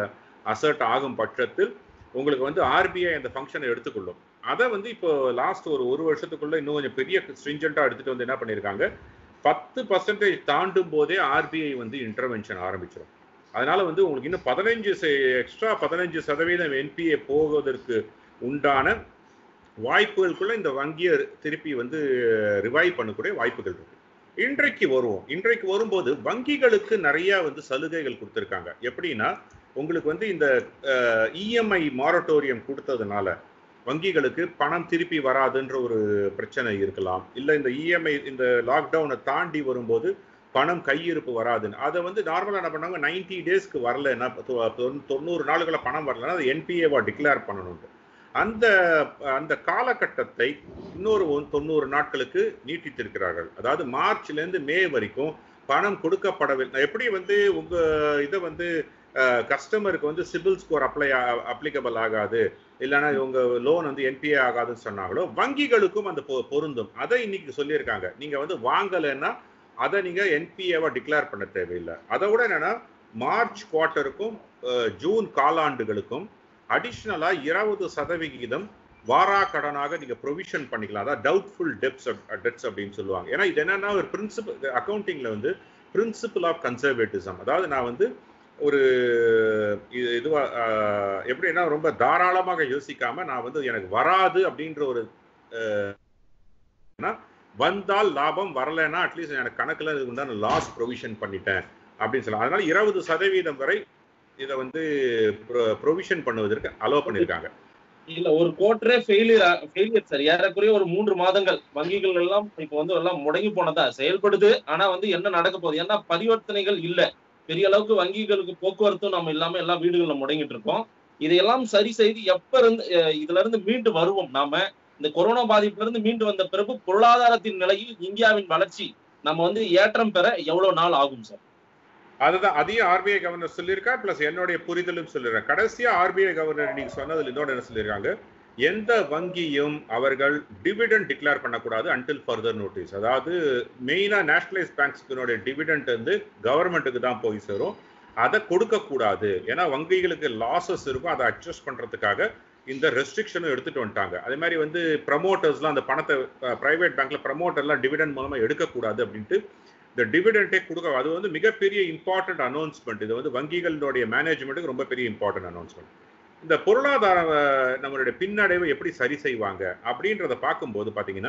[SPEAKER 3] அசர்ட் ஆகும் பட்சத்தில் உங்களுக்கு வந்து ஆர்பிஐ அந்த ஃபங்க்ஷனை எடுத்துக்கொள்ளும் அதை வந்து இப்போ லாஸ்ட் ஒரு ஒரு வருஷத்துக்குள்ள இன்னும் கொஞ்சம் பெரிய ஸ்ட்ரிஞ்சண்டா எடுத்துட்டு வந்து என்ன பண்ணியிருக்காங்க பத்து பர்சன்டேஜ் தாண்டும் போதே ஆர்பிஐ வந்து இன்டர்வென்ஷன் ஆரம்பிச்சிடும் அதனால வந்து உங்களுக்கு இன்னும் பதினஞ்சு எக்ஸ்ட்ரா பதினஞ்சு சதவீதம் என்பிஏ போவதற்கு உண்டான வாய்ப்புகளுக்குள்ள இந்த வங்கியை திருப்பி வந்து ரிவைவ் பண்ணக்கூடிய வாய்ப்புகள் இருக்கு இன்றைக்கு வருவோம் இன்றைக்கு வரும்போது வங்கிகளுக்கு நிறைய வந்து சலுகைகள் கொடுத்துருக்காங்க எப்படின்னா உங்களுக்கு வந்து இந்த இஎம்ஐ மாரட்டோரியம் கொடுத்ததுனால வங்கிகளுக்கு பணம் திருப்பி வராதுன்ற ஒரு பிரச்சனை இருக்கலாம் இல்லை இந்த இஎம்ஐ இந்த லாக்டவுனை தாண்டி வரும்போது பணம் கையிருப்பு வராதுன்னு அதை வந்து நார்மலாக என்ன பண்ணாங்க நைன்டி டேஸ்க்கு வரலன்னா தொ- தொ- தொண்ணூறு நாளுக்குள்ள பணம் வரலன்னா அதை என்பிஏவா டிக்ளேர் பண்ணணும் அந்த அந்த காலகட்டத்தை இன்னொரு ஒன்- தொண்ணூறு நாட்களுக்கு நீட்டித்திருக்கிறார்கள் அதாவது மார்ச்ல இருந்து மே வரைக்கும் பணம் கொடுக்கப்படவில்லை எப்படி வந்து உங்க இதை வந்து கஸ்டமருக்கு வந்து சிபில் ஸ்கோர் அப்ளை அப்ளிகபிள் ஆகாது இல்லைன்னா இவங்க லோன் வந்து என்பிஏ ஆகாதுன்னு சொன்னாங்களோ வங்கிகளுக்கும் அந்த பொ- பொருந்தும் அதை இன்னைக்கு சொல்லியிருக்காங்க நீங்க வந்து வாங்கலைன்னா அதை நீங்க என்பிஏவா டிக்ளேர் பண்ண தேவையில்லை அதை விட என்னன்னா மார்ச் குவார்ட்டருக்கும் அஹ், ஜூன் காலாண்டுகளுக்கும் அடிஷ்னலா இருபது சதவிகிதம் வாரா கடனாக நீங்க ப்ரொவிஷன் பண்ணிக்கலாம் அதாவது டவுட்ஃபுல் டெப்ஸ் டெட்ஸ் அப்படின்னு சொல்லுவாங்க ஏன்னா இது என்னன்னா ஒரு பிரின்சிபல் அக்கௌண்டிங்ல வந்து பிரின்சிபல் ஆஃப் கன்சர்வேட்டிசம் அதாவது நான் வந்து ஒரு இது இதுவா ஆஹ், எப்படின்னா ரொம்ப தாராளமாக யோசிக்காம நான் வந்து எனக்கு வராது அப்படின்ற ஒரு ஆஹ், னா, வந்தால் லாபம் வரலைன்னா அட்லீஸ்ட் எனக்கு கணக்குல இதுக்கு உண்டான லாஸ் ப்ரொவிஷன் பண்ணிட்டேன் அப்படின்னு சொல்லலாம் அதனால இருபது சதவீதம் வரை இதை வந்து ப்ரொவிஷன் பண்ணுவதற்கு அலோவ் பண்ணியிருக்காங்க
[SPEAKER 2] இல்ல ஒரு குவார்டரே ஃபெயிலியர் ஃபெயிலியர் சார் ஏறக்குறைய ஒரு மூன்று மாதங்கள் வங்கிகள் எல்லாம் இப்போ வந்து எல்லாம் முடங்கி போனதா செயல்படுது ஆனா வந்து என்ன நடக்க போகுது ஏன்னா பரிவர்த்தனைகள் இல்ல பெரிய அளவுக்கு வங்கிகளுக்கு போக்குவரத்தும் நம்ம இல்லாம எல்லா வீடுகள்ல முடங்கிட்டு இருக்கோம் இதையெல்லாம் சரி செய்து எப்ப இருந்து அஹ் இதுல இருந்து மீண்டு வருவோம் நாம இந்த கொரோனா பாதிப்புல இருந்து மீண்டு வந்த பிறகு பொருளாதாரத்தின் நிலையில் இந்தியாவின் வளர்ச்சி நம்ம வந்து ஏற்றம் பெற எவ்வளவு நாள் ஆகும் சார்
[SPEAKER 3] அதுதான் அதையும் ஆர்பிஐ கவர்னர் சொல்லியிருக்கார் பிளஸ் என்னுடைய புரிதலும் சொல்லியிருக்காங்க கடைசியா ஆர்பிஐ கவர்னர் நீங்க சொன்னதுல இன்னொன்று என்ன சொல்லியிருக்காங்க எந்த வங்கியும் அவர்கள் டிவிடெண்ட் டிக்ளேர் பண்ணக்கூடாது அன்டில் ஃபர்தர் நோட்டீஸ் அதாவது மெயினா நேஷனலைஸ் பேங்க்ஸ்க்கு டிவிடெண்ட் வந்து கவர்மெண்ட்டுக்கு தான் போய் சேரும் அதை கொடுக்க கூடாது ஏன்னா வங்கிகளுக்கு லாசஸ் இருக்கும் அதை அட்ஜஸ்ட் பண்றதுக்காக இந்த ரெஸ்ட்ரிக்ஷனும் எடுத்துட்டு வந்துட்டாங்க அதே மாதிரி வந்து ப்ரமோட்டர்ஸ்லாம் அந்த பணத்தை பிரைவேட் பேங்க்ல ப்ரமோட்டர்லாம் டிவிடெண்ட் மூலமா எடுக்கக்கூடாது அப்படின்ட்டு இந்த டிவிடெண்டே கொடுக்க அது வந்து மிகப்பெரிய இம்பார்ட்டன்ட் அனௌன்ஸ்மெண்ட் இது வந்து வங்கிகளுடைய மேனேஜ்மெண்ட்டுக்கு ரொம்ப பெரிய இம்பார்ட்டன்ட் அனௌன்ஸ்மெண்ட் இந்த பொருளாதார அஹ், நம்மளுடைய பின்னடைவை எப்படி சரி செய்வாங்க அப்படின்றத பார்க்கும்போது பார்த்தீங்கன்னா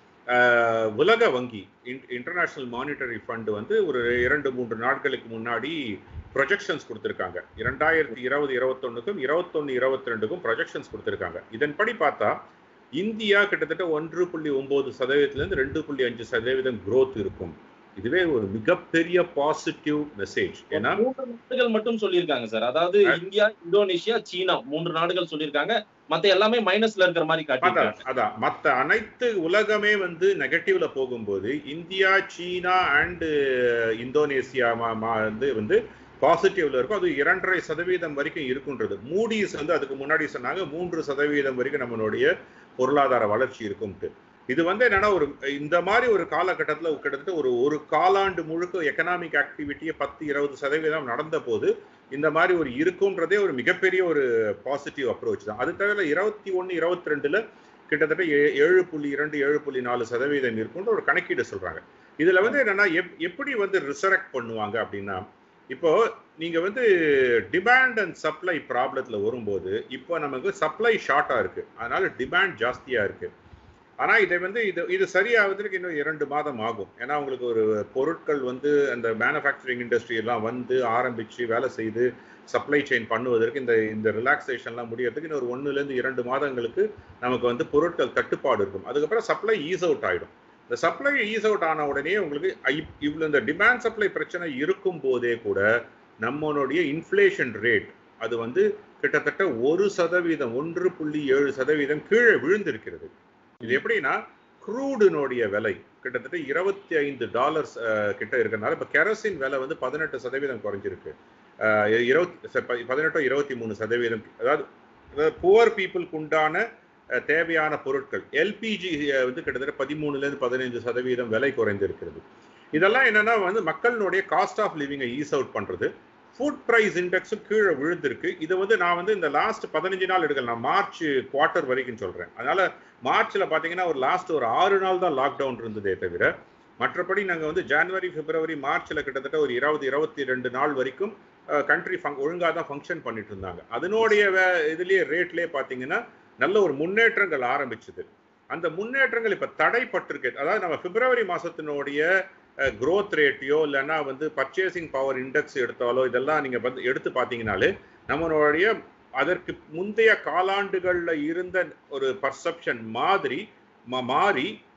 [SPEAKER 3] அஹ், உலக வங்கி இன்டர்நேஷனல் மானிட்டரி ஃபண்ட் வந்து ஒரு இரண்டு மூன்று நாட்களுக்கு முன்னாடி ப்ரொஜெக்ஷன்ஸ் கொடுத்துருக்காங்க இரண்டாயிரத்தி இருபது இருபத்தொன்னுக்கும் இருபத்தொன்னு இருபத்தி ரெண்டுக்கும் ப்ரொஜெக்ஷன்ஸ் கொடுத்துருக்காங்க இதன்படி பார்த்தா இந்தியா கிட்டத்தட்ட ஒன்று புள்ளி ஒன்பது சதவீதத்திலிருந்து ரெண்டு புள்ளி அஞ்சு சதவீதம் growth இருக்கும் இதுவே ஒரு மிகப்பெரிய பாசிட்டிவ் மெசேஜ் ஏன்னா
[SPEAKER 2] மூன்று நாடுகள் மட்டும் சொல்லியிருக்காங்க சார் அதாவது இந்தியா இந்தோனேஷியா சீனா மூன்று நாடுகள் சொல்லியிருக்காங்க மத்த எல்லாமே மைனஸ்ல இருக்கிற மாதிரி
[SPEAKER 3] அதான்
[SPEAKER 2] காட்டியிருக்காங்க
[SPEAKER 3] அதான் மத்த அனைத்து உலகமே வந்து நெகட்டிவ்ல போகும்போது இந்தியா சீனா அண்ட் இந்தோனேசியா மா- மா- வந்து வந்து பாசிட்டிவ்ல இருக்கும் அது இரண்டரை சதவீதம் வரைக்கும் இருக்குன்றது மூடிஸ் வந்து அதுக்கு முன்னாடி சொன்னாங்க மூன்று சதவீதம் வரைக்கும் நம்மளுடைய பொருளாதார வளர்ச்சி இருக்கும்ட்டு இது வந்து என்னன்னா ஒரு இந்த மாதிரி ஒரு காலகட்டத்தில் கிட்டத்தட்ட ஒரு ஒரு காலாண்டு முழுக்க எக்கனாமிக் ஆக்டிவிட்டியை பத்து இருபது சதவீதம் நடந்த போது இந்த மாதிரி ஒரு இருக்குன்றதே ஒரு மிகப்பெரிய ஒரு பாசிட்டிவ் அப்ரோச் தான் அது தவிர இருபத்தி ஒன்று இருபத்தி ரெண்டுல கிட்டத்தட்ட ஏ- ஏழு புள்ளி இரண்டு ஏழு புள்ளி நாலு சதவீதம் இருக்குன்ற ஒரு கணக்கீடு சொல்றாங்க இதுல வந்து என்னன்னா எப்- எப்படி வந்து ரிசரக்ட் பண்ணுவாங்க அப்படின்னா இப்போ நீங்க வந்து டிமாண்ட் அண்ட் சப்ளை ப்ராப்ளத்துல வரும்போது இப்போ நமக்கு சப்ளை ஷார்ட்டா இருக்கு அதனால டிமாண்ட் ஜாஸ்தியா இருக்கு ஆனா இதை வந்து இது இது சரியாவதற்கு இன்னும் இரண்டு மாதம் ஆகும் ஏன்னா உங்களுக்கு ஒரு பொருட்கள் வந்து அந்த மேனுஃபேக்சரிங் இண்டஸ்ட்ரி எல்லாம் வந்து ஆரம்பிச்சு வேலை செய்து சப்ளை செயின் பண்ணுவதற்கு இந்த இந்த ரிலாக்ஸேஷன்லாம் முடியறதுக்கு இன்னும் ஒரு ஒண்ணுல இருந்து இரண்டு மாதங்களுக்கு நமக்கு வந்து பொருட்கள் தட்டுப்பாடு இருக்கும் அதுக்கப்புறம் சப்ளை ஈஸ் அவுட் ஆயிடும் இந்த சப்ளை ஈஸ் அவுட் ஆன உடனே உங்களுக்கு ஐ- இவ்வளவு இந்த டிமாண்ட் சப்ளை பிரச்சனை இருக்கும் போதே கூட நம்மளுடைய இன்ஃப்ளேஷன் ரேட் அது வந்து கிட்டத்தட்ட ஒரு சதவீதம் ஒன்று புள்ளி ஏழு சதவீதம் கீழே விழுந்திருக்கிறது இது எப்படின்னா க்ரூடினுடைய விலை கிட்டத்தட்ட இருபத்தி ஐந்து டாலர்ஸ் கிட்ட இருக்கறனால இப்போ கெரசின் விலை வந்து பதினெட்டு சதவீதம் குறைஞ்சிருக்கு அஹ், இருபத்தி ச- ப- பதினெட்டோ இருபத்தி மூணு சதவீதம் அதாவது புவர் பீப்புளுக்கு உண்டான அஹ், தேவையான பொருட்கள் எல்பிஜி வந்து கிட்டத்தட்ட பதிமூணுல இருந்து பதினைந்து சதவீதம் விலை குறைந்திருக்கிறது இதெல்லாம் என்னன்னா வந்து மக்களுடைய காஸ்ட் ஆஃப் லிவிங்கை ஈஸ் அவுட் பண்றது ஃபுட் பிரைஸ் இண்டெக்ஸும் கீழே விழுந்திருக்கு இதை வந்து நான் வந்து இந்த லாஸ்ட் பதினஞ்சு நாள் எடுக்கல நான் மார்ச் குவார்ட்டர் வரைக்கும் சொல்றேன் அதனால மார்ச்ல பாத்தீங்கன்னா ஒரு லாஸ்ட் ஒரு ஆறு நாள் தான் லாக்டவுன் இருந்ததே தவிர மற்றபடி நாங்க வந்து ஜனவரி பிப்ரவரி மார்ச்ல கிட்டத்தட்ட ஒரு இருபது இருபத்தி ரெண்டு நாள் வரைக்கும் கண்ட்ரி ஒழுங்காக தான் ஃபங்க்ஷன் பண்ணிட்டு இருந்தாங்க அதனுடைய வே- இதுலயே ரேட்லயே பாத்தீங்கன்னா நல்ல ஒரு முன்னேற்றங்கள் ஆரம்பிச்சது அந்த முன்னேற்றங்கள் இப்ப தடைப்பட்டிருக்கு அதாவது நம்ம பிப்ரவரி மாசத்தினுடைய growth ரேட்டையோ இல்லைன்னா வந்து பர்ச்சேசிங் பவர் இண்டெக்ஸ் எடுத்தாலோ இதெல்லாம் நீங்க வந்து எடுத்து பார்த்தீங்கனாலே நம்மளுடைய அதற்கு முந்தைய காலாண்டுகள்ல இருந்த ஒரு பர்செப்ஷன் மாதிரி ம- மாறி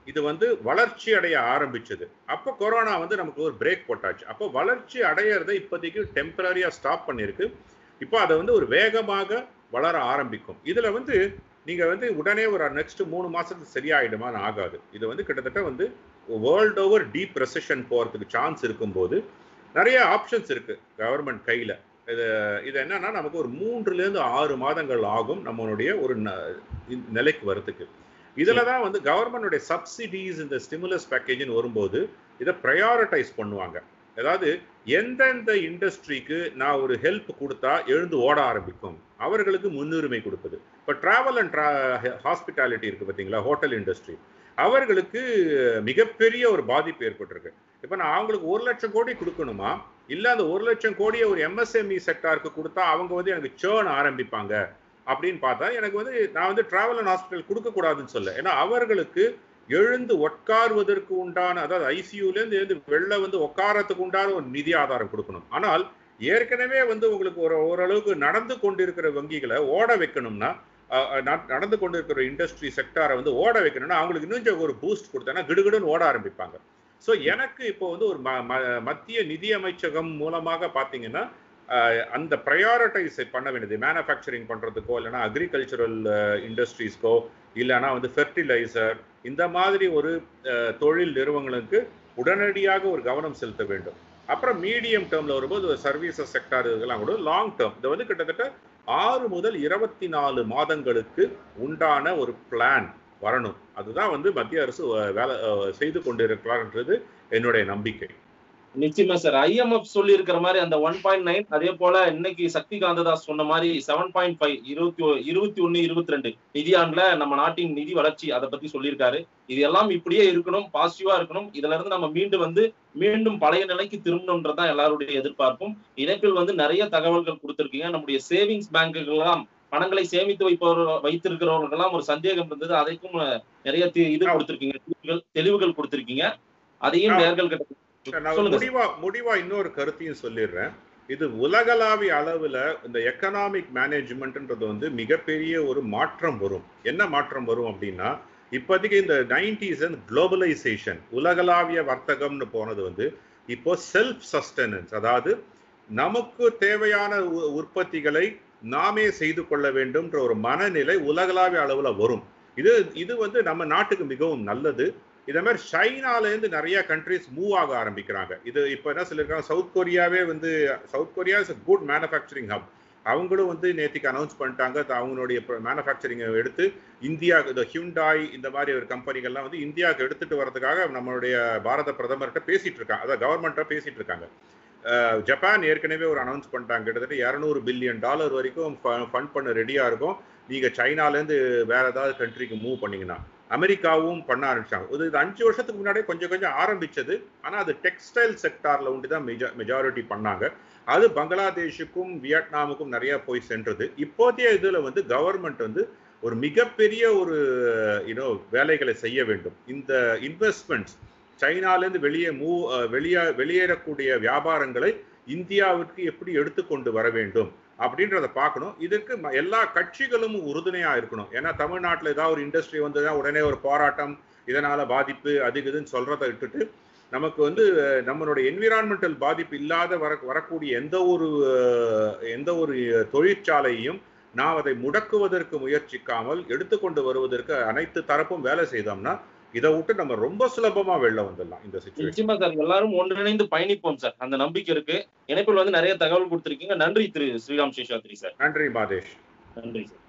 [SPEAKER 3] இது வந்து வளர்ச்சி அடைய ஆரம்பிச்சது அப்போ கொரோனா வந்து நமக்கு ஒரு பிரேக் போட்டாச்சு அப்போ வளர்ச்சி அடையிறதை இப்போதைக்கு டெம்பரரியா ஸ்டாப் பண்ணிருக்கு இப்போ அதை வந்து ஒரு வேகமாக வளர ஆரம்பிக்கும் இதுல வந்து நீங்க வந்து உடனே ஒரு நெக்ஸ்ட் மூணு மாசத்துக்கு சரியாயிடுமான்னு ஆகாது இது வந்து கிட்டத்தட்ட வந்து வேர்ல்ட் ஓவர் டீப் ரெசெஷன் போறதுக்கு சான்ஸ் இருக்கும்போது நிறைய ஆப்ஷன்ஸ் இருக்கு கவர்மெண்ட் கையில இது இது என்னன்னா நமக்கு ஒரு மூன்றுல இருந்து ஆறு மாதங்கள் ஆகும் நம்மளுடைய ஒரு ந- இந்த நிலைக்கு வரதுக்கு இதுல தான் வந்து கவர்மெண்டுடைய சப்சிடிஸ் இந்த ஸ்டிமுலஸ் பேக்கேஜ்னு வரும்போது இதை ப்ரையாரிட்டைஸ் பண்ணுவாங்க அதாவது எந்தெந்த இண்டஸ்ட்ரிக்கு நான் ஒரு ஹெல்ப் கொடுத்தா எழுந்து ஓட ஆரம்பிக்கும் அவர்களுக்கு முன்னுரிமை கொடுப்பது இப்போ டிராவல் அண்ட் ஹாஸ்பிட்டாலிட்டி இருக்கு பார்த்தீங்களா ஹோட்டல் இண்டஸ்ட்ரி அவர்களுக்கு மிகப்பெரிய ஒரு பாதிப்பு ஏற்பட்டிருக்கு இப்போ நான் அவங்களுக்கு ஒரு லட்சம் கோடி கொடுக்கணுமா இல்ல அந்த ஒரு லட்சம் கோடியை ஒரு எம்எஸ்எம்இ செக்டாருக்கு கொடுத்தா அவங்க வந்து எனக்கு சேர்ன் ஆரம்பிப்பாங்க அப்படின்னு பார்த்தா எனக்கு வந்து நான் வந்து டிராவல் அண்ட் ஹாஸ்பிட்டல் கொடுக்க கூடாதுன்னு சொல்ல ஏன்னா அவர்களுக்கு எழுந்து உட்காருவதற்கு உண்டான அதாவது ஐசியூல இருந்து எழுந்து வெளில வந்து உட்காரத்துக்கு உண்டான ஒரு நிதி ஆதாரம் கொடுக்கணும் ஆனால் ஏற்கனவே வந்து உங்களுக்கு ஒரு ஓரளவுக்கு நடந்து கொண்டிருக்கிற வங்கிகளை ஓட வைக்கணும்னா அஹ், அஹ், நட- நடந்து கொண்டிருக்கிற இண்டஸ்ட்ரி செக்டாரை வந்து ஓட வைக்கணும்னா அவங்களுக்கு இன்னும் கொஞ்சம் ஒரு பூஸ்ட் கொடுத்தா கிடுகிடுன்னு ஓட ஆரம்பிப்பாங்க ஸோ எனக்கு இப்போ வந்து ஒரு ம- ம- மத்திய நிதி அமைச்சகம் மூலமாக பார்த்தீங்கன்னா அஹ், அந்த ப்ரையாரிட்டைஸ் பண்ண வேண்டியது மேனுஃபேக்சரிங் பண்றதுக்கோ இல்லைன்னா அக்ரிகல்ச்சரல் இண்டஸ்ட்ரீஸ்க்கோ இல்லைன்னா வந்து ஃபெர்டிலைசர் இந்த மாதிரி ஒரு அஹ், தொழில் நிறுவனங்களுக்கு உடனடியாக ஒரு கவனம் செலுத்த வேண்டும் அப்புறம் மீடியம் டேர்ம்ல வரும்போது சர்வீசஸ் செக்டார் இதெல்லாம் கூட லாங் டேர்ம் இது வந்து கிட்டத்தட்ட ஆறு முதல் இருபத்தி நாலு மாதங்களுக்கு உண்டான ஒரு பிளான் வரணும் அதுதான் வந்து மத்திய அரசு அஹ், வேலை அஹ், செய்து கொண்டிருக்கிறார்ன்றது என்னுடைய நம்பிக்கை
[SPEAKER 2] நிச்சயமா சார் ஐஎம்எஃப் சொல்லி இருக்கிற மாதிரி அந்த ஒன் பாயிண்ட் நைன் அதே போல இன்னைக்கு சக்தி காந்ததாஸ் சொன்ன மாதிரி செவன் பாயிண்ட் ஃபைவ் இருபத்தி ஒ- இருபத்தி ஒன்னு இருபத்தி ரெண்டு நிதியாண்டுல நம்ம நாட்டின் நிதி வளர்ச்சி அதை பத்தி சொல்லியிருக்காரு இது எல்லாம் இப்படியே இருக்கணும் பாசிட்டிவா இருக்கணும் இதுல இருந்து நம்ம மீண்டும் வந்து மீண்டும் பழைய நிலைக்கு திரும்பணும்ன்றதுதான் எல்லாருடைய எதிர்பார்ப்பும் இணைப்பில் வந்து நிறைய தகவல்கள் கொடுத்திருக்கீங்க நம்முடைய சேவிங்ஸ் பேங்குகள்லாம் பணங்களை சேமித்து வைப்பவர் வைத்திருக்கிறவர்களெல்லாம் ஒரு சந்தேகம் இருந்தது அதைக்கும் அஹ், நிறைய தி- இது கொடுத்திருக்கீங்க தெளிவுகள் தெளிவுகள் கொடுத்திருக்கீங்க அதையும்
[SPEAKER 3] ஆ.
[SPEAKER 2] நேர்கள் கிட்ட
[SPEAKER 3] நான்
[SPEAKER 2] சொல்லுங்க
[SPEAKER 3] முடிவா முடிவா இன்னொரு கருத்தையும் சொல்லிடுறேன் இது உலகளாவிய அளவுல இந்த எக்கனாமிக் மேனேஜ்மெண்ட்ன்றது வந்து மிகப்பெரிய ஒரு மாற்றம் வரும் என்ன மாற்றம் வரும் அப்படின்னா இப்போதைக்கு இந்த நைன்டிஸ் அண்ட் குளோபலைசேஷன் உலகளாவிய வர்த்தகம்னு போனது வந்து இப்போ செல்ஃப் சஸ்டெனன்ஸ் அதாவது நமக்கு தேவையான உ- உற்பத்திகளை நாமே செய்து கொள்ள வேண்டும்ன்ற ஒரு மனநிலை உலகளாவிய அளவுல வரும் இது இது வந்து நம்ம நாட்டுக்கு மிகவும் நல்லது இதே மாதிரி சைனால இருந்து நிறைய கண்ட்ரிஸ் மூவ் ஆக ஆரம்பிக்கிறாங்க இது இப்போ என்ன சொல்லியிருக்காங்க சவுத் கொரியாவே வந்து South Korea is good manufacturing hub அவங்களும் வந்து நேத்திக்கு அனௌன்ஸ் பண்ணிட்டாங்க த- அவங்களுடைய மேனுஃபேக்சரிங்கை எடுத்து இந்தியா இந்த ஹியூண்டாய் இந்த மாதிரி ஒரு கம்பெனிகள்லாம் வந்து இந்தியாவுக்கு எடுத்துட்டு வரதுக்காக நம்மளுடைய பாரத பிரதமர்கிட்ட பேசிட்டு இருக்காங்க அதான் கவர்மெண்ட்டாக பேசிட்டு இருக்காங்க அஹ், ஜப்பான் ஏற்கனவே ஒரு அனௌன்ஸ் பண்ணிட்டாங்க கிட்டத்தட்ட இரநூறு பில்லியன் டாலர் வரைக்கும் ஃபண்ட் பண்ண ரெடியா இருக்கும் நீங்க சைனாலேருந்து வேற ஏதாவது கண்ட்ரிக்கு மூவ் பண்ணீங்கன்னா அமெரிக்காவும் பண்ண ஆரம்பிச்சாங்க இது இது அஞ்சு வருஷத்துக்கு முன்னாடியே கொஞ்சம் கொஞ்சம் ஆரம்பிச்சது ஆனா அது டெக்ஸ்டைல் செக்டார்ல ஒண்டி தான் மெஜாரிட்டி பண்ணாங்க அது பங்களாதேஷுக்கும் வியட்நாமுக்கும் நிறைய போய் சென்றது இப்போதைய இதுல வந்து கவர்மெண்ட் வந்து ஒரு மிகப்பெரிய ஒரு யூனோ வேலைகளை செய்ய வேண்டும் இந்த இன்வெஸ்ட்மெண்ட்ஸ் சைனாலேருந்து வெளியே மூவ் வெளியே வெளியேறக்கூடிய வியாபாரங்களை இந்தியாவிற்கு எப்படி எடுத்துக்கொண்டு வர வேண்டும் அப்படின்றத பார்க்கணும் இதற்கு ம- எல்லா கட்சிகளும் உறுதுணையா இருக்கணும் ஏன்னா தமிழ்நாட்டில் ஏதாவது ஒரு இண்டஸ்ட்ரி வந்ததுன்னா உடனே ஒரு போராட்டம் இதனால பாதிப்பு அது இதுன்னு சொல்றதை விட்டுட்டு நமக்கு வந்து அஹ், நம்மளுடைய என்விரான்மெண்டல் பாதிப்பு இல்லாத வர வரக்கூடிய எந்த ஒரு அஹ், எந்த ஒரு தொழிற்சாலையையும் நாம் அதை முடக்குவதற்கு முயற்சிக்காமல் எடுத்துக்கொண்டு வருவதற்கு அனைத்து தரப்பும் வேலை செய்தோம்னா இதை விட்டு நம்ம ரொம்ப சுலபமா வெளில வந்துடலாம் இந்த சுச்சுவேஷன்
[SPEAKER 2] நிச்சயமா சார் எல்லாரும் ஒன்றிணைந்து பயணிப்போம் சார் அந்த நம்பிக்கை இருக்கு இணைப்பில் வந்து நிறைய தகவல் கொடுத்திருக்கீங்க நன்றி திரு ஸ்ரீராம் சேஷாத்ரி சார்
[SPEAKER 3] நன்றி மாதேஷ்
[SPEAKER 2] நன்றி சார்